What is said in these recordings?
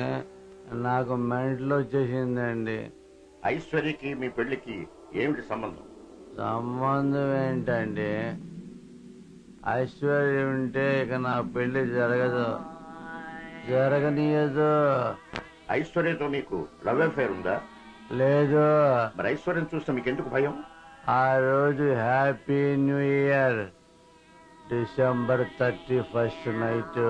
నాకు మెంటలు వచ్చేసిందండి ఐశ్వర్యకి మీ పెళ్లికి ఏమిటి సంబంధం సంబంధం ఏంటండి ఐశ్వర్యం ఉంటే ఇక నా పెళ్లి జరగదు జరగనీయదు ఐశ్వర్యతో మీకు లవ్ అఫేర్ ఉందా లేదు మరి ఐశ్వర్యం చూస్తే మీకు ఎందుకు భయం ఆ రోజు happy new year December thirty first night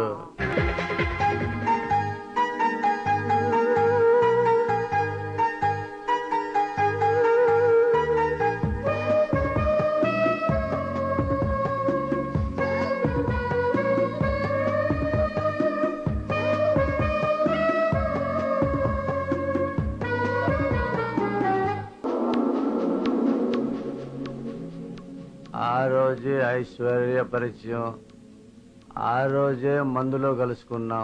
ఆ రోజే ఐశ్వర్య పరిచయం ఆ రోజే మందులో కలుసుకున్నాం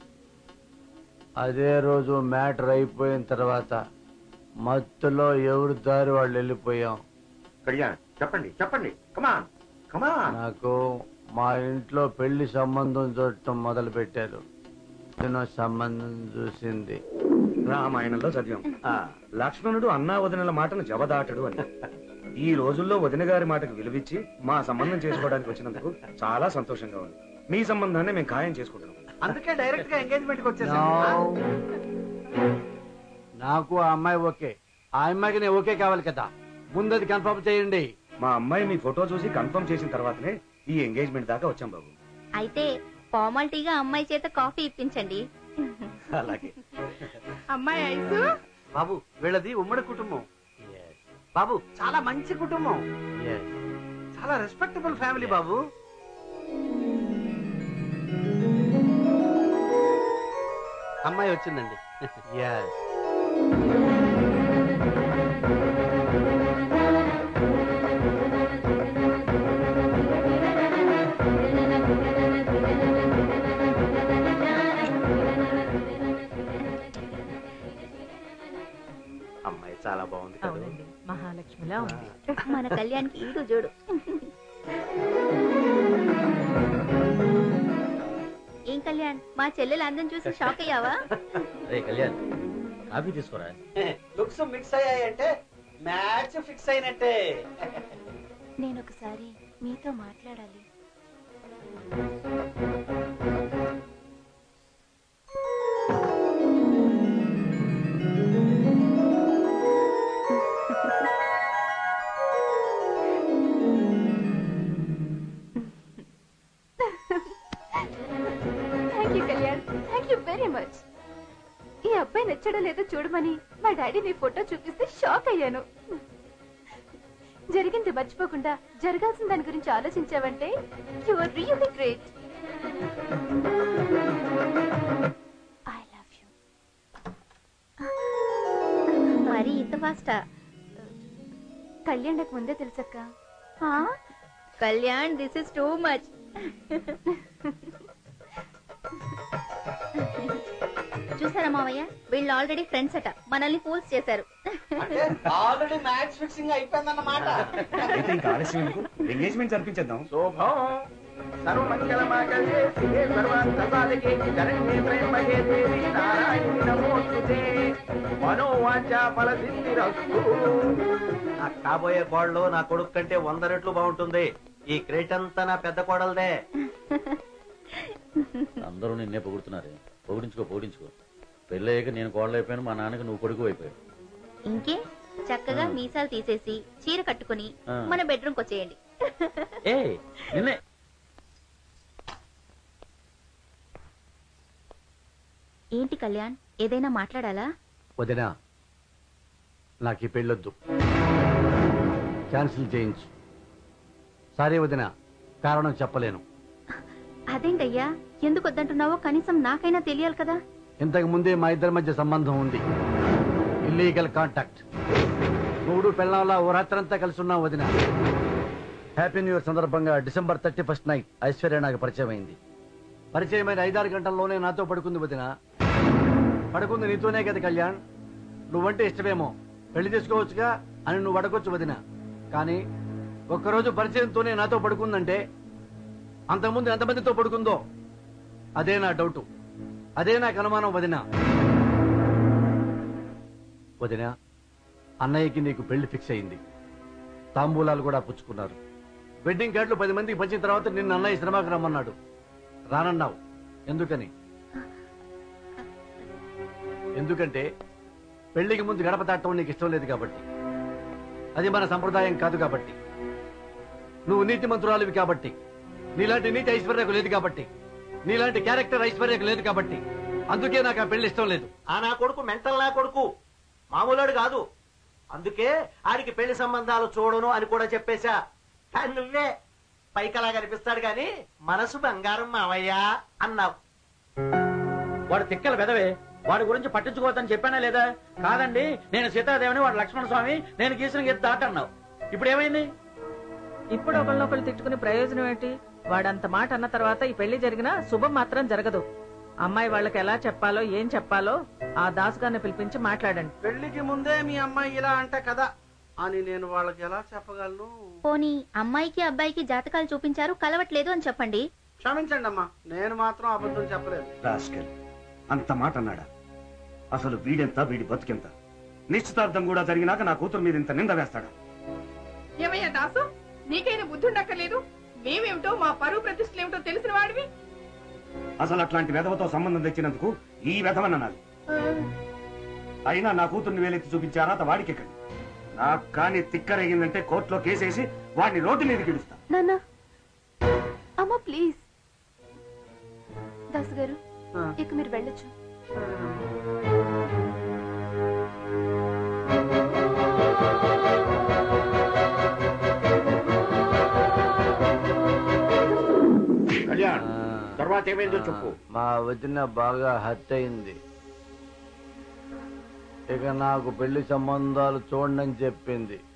అదే రోజు మ్యాటర్ అయిపోయిన తర్వాత మత్తులో ఎవరి దారి వాళ్ళు వెళ్ళిపోయాం కళ్యాణ్ చెప్పండి చెప్పండి కమాన్ కమాన్ నాకు మా ఇంట్లో పెళ్లి సంబంధం చూడటం మొదలు పెట్టారు నేను సంబంధం చూసింది రామాయణంలో చదివాం ఆ, లక్ష్మణుడు అన్నా వదినల మాటను జవదాటడు అని ఈ రోజుల్లో వదిన గారి మాటకు విలువిచ్చి మా సంబంధం చేసుకోవడానికి వచ్చినందుకు చాలా సంతోషంగా ఉంది మీ సంబంధాన్ని మేము ఖాయం చేసుకుంటున్నాం అందుకే డైరెక్ట్ గా ఎంగేజ్మెంట్ కి వచ్చేసాం No. నాకు ఆ అమ్మాయి ఓకే ఆ అమ్మాయికి నేను ఓకే కావాలి కదా ముందది కన్ఫర్మ్ చేయండి మా అమ్మాయి మీ ఫోటో చూసి కన్ఫర్మ్ చేసిన తర్వాతనే ఈ ఎంగేజ్మెంట్ దాకా వచ్చాం బాబు అయితే ఫార్మాలిటీగా అమ్మాయి చేత కాఫీ ఇప్పించండి అలాగే అమ్మాయి ఐసు బాబు వీళ్ళది ఉమ్మడి కుటుంబం బాబు చాలా మంచి కుటుంబం Yes. చాలా రెస్పెక్టబుల్ ఫ్యామిలీ బాబు అమ్మాయి వచ్చిందండి Yes. అమ్మాయి చాలా బాగుంది కదా అవునండి మహాలక్ష్మిలా ఉంది మన కళ్యాణ్కి ఈడు చూడు ఏం కళ్యాణ్ మా చెల్లెలు అందం చూసి షాక్ అయ్యావా రే కళ్యాణ్ కాఫీ తీసుకోరా లుక్స్ మిక్స్ అయ్యాయంటే మ్యాచ్ ఫిక్స్ అయినట్టే నేను ఒకసారి మీతో మాట్లాడాలి thank you Kalyan thank you very much ఈ అబ్బాయి నచ్చడం లేదో చూడమని మా డాడీ నీ ఫోటో చూపిస్తే షాక్ అయ్యాను జరిగింది మర్చిపోకుండా జరగాల్సిన దాని గురించి ఆలోచించావంటే you are really great I love you మరి ఇంత ఫాస్టా కళ్యాణ్ నాకు ముందే తెలుసక్క Kalyan this is too much చూసారా మావయ్య వీళ్ళు ఆల్రెడీ ఫ్రెండ్స్ అట మనల్ని ఫూల్స్ చేశారు ఆల్రెడీ మ్యాచ్ ఫిక్సింగ్ అయిపోయిందన్నమాట అయితే ఇంకా ఆలస్యం ఎందుకు ఎంగేజ్మెంట్ జరిపించేద్దాం శోభం సర్వమంగళ మాంగళ్యే శివే సర్వార్థ సాధకే శరణ్యే త్రయంబకే దేవి నారాయణి నమోస్తుతే మనోవాంఛ ఫల సిద్ధిరస్తు నా కాబోయే కోడలు నా కొడుకు కంటే వంద రెట్లు బాగుంటుంది ఈ క్రేట్ అంతా నా పెద్ద కోడలదే అందరూ నిన్నే పొగుడుతున్నారు పొగిడించుకో పొగిడించుకో పెళ్ళయ్యాక నేను కోడలైపోయాను మా నాన్నకి నువ్వు కొడుకు అయిపోయావు ఇంకే చక్కగా మీసాలు తీసేసి చీర కట్టుకుని ఆ. మన బెడ్రూమ్కి వచ్చేయండి ఏ నిన్నే ఏంటి కళ్యాణ్ ఏదైనా మాట్లాడాలా వదినా నాకు ఈ పెళ్ళొద్దు క్యాన్సిల్ చేయించు సారీ వదినా కారణం చెప్పలేను అదేంటయ్యా ఎందుకు వద్దంటున్నావో కనీసం నాకైనా తెలియాలి కదా ఇంతకు ముందే మా ఇద్దరి మధ్య సంబంధం ఉంది ఇల్లీగల్ కాంటాక్ట్ మూడు పెళ్ళంలా ఓ రాత్రంతా కలిసి ఉన్నాం వదిన హ్యాపీ న్యూ ఇయర్ సందర్భంగా December thirty first night Aishwarya నాకు పరిచయం అయింది పరిచయమైన ఐదారు గంటల్లోనే నాతో పడుకుంది వదిన పడుకుంది నీతోనే కదా కళ్యాణ్ నువ్వంటే ఇష్టమేమో పెళ్లి చేసుకోవచ్చుగా అని నువ్వు అడగొచ్చు వదిన కానీ ఒక్కరోజు పరిచయంతోనే నాతో పడుకుందంటే అంతకుముందు ఎంతమందితో పడుకుందో అదే నా డౌటు అదే నాకు అనుమానం వదిన వదిన అన్నయ్యకి నీకు పెళ్లి ఫిక్స్ అయింది తాంబూలాలు కూడా పుచ్చుకున్నారు వెడ్డింగ్ కార్డులు పది మందికి పంచిన తర్వాత నిన్న అన్నయ్య సినిమాకి రమ్మన్నాడు రానన్నావు ఎందుకని ఎందుకంటే పెళ్లికి ముందు గడప దాటం నీకు ఇష్టం లేదు కాబట్టి అది మన సంప్రదాయం కాదు కాబట్టి నువ్వు నీతి మంత్రురాలివి కాబట్టి నీలాంటి నీతి ఐశ్వర్యకు లేదు కాబట్టి నీలాంటి క్యారెక్టర్ ఐశ్వర్యకు లేదు కాబట్టి అందుకే నాకు ఆ పెళ్లి ఇష్టం లేదు ఆ నా కొడుకు మెంటల్ నా కొడుకు మామూలుడు కాదు అందుకే ఆడికి పెళ్లి సంబంధాలు చూడను అని కూడా చెప్పేశా కానీ నువ్వే పైకలా కనిపిస్తాడు గాని మనసు బంగారం మావయ్యా అన్నావు వాడు తిక్కల పెదవే వాడి గురించి పట్టించుకోవద్దని చెప్పానా లేదా కాదండి నేను సీతాదేవిని వాడు లక్ష్మణ స్వామి నేను గీసిన గీత దాటన్నావు ఇప్పుడు ఏమైంది ఇప్పుడు ఒకళ్ళనొకళ్ళు తిట్టుకునే ప్రయోజనం ఏంటి వాడంత మాట అన్న తర్వాత ఈ పెళ్లి జరిగినా శుభం మాత్రం జరగదు అమ్మాయి వాళ్ళకి ఎలా చెప్పాలో ఏం చెప్పాలో ఆ దాసుగారిని పిలిపించి మాట్లాడండి పెళ్లికి ముందే మీ అమ్మాయి ఇలా అంట కదా అని నేను వాళ్ళకి ఎలా చెప్పగలను పోనీ అమ్మాయికి అబ్బాయికి జాతకాలు చూపించారు కలవట్లేదు అని చెప్పండి క్షమించండి అమ్మా నేను మాత్రం అబద్ధం చెప్పలేదు రాస్కెల్ అంత మాట అన్నాడా అసలు వీడెంత వీడి బతుకెంత నిశ్చితార్థం కూడా జరిగినాక నా కూతురు మీద ఇంత నింద వేస్తాడా ఏమయ్యా దాసు నీకైనా బుద్ధి ఉండక్కర్లేదు మేమేమిటో మా పరువు ప్రతిష్టలు ఏమిటో తెలిసిన వాడివి అసలు అట్లాంటి వెధవతో సంబంధం తెచ్చినందుకు ఈ వెధవనన్నాడు అయినా నా కూతుర్ని వేలెత్తి చూపించే అర్హత వాడికెక్కడి నాకు కానీ తిక్కరేగిందంటే కోర్టులో కేసేసి వాడిని రోడ్డు మీద గిడుస్తా నాన్న అమ్మ ప్లీజ్ దాసు గారు ఇక మీరు వెళ్ళొచ్చు కళ్యాణ్ తర్వాత ఏమైందో చెప్పు మా వదిన బాగా హత్య అయింది ఇక నాకు పెళ్లి సంబంధాలు చూడని చెప్పింది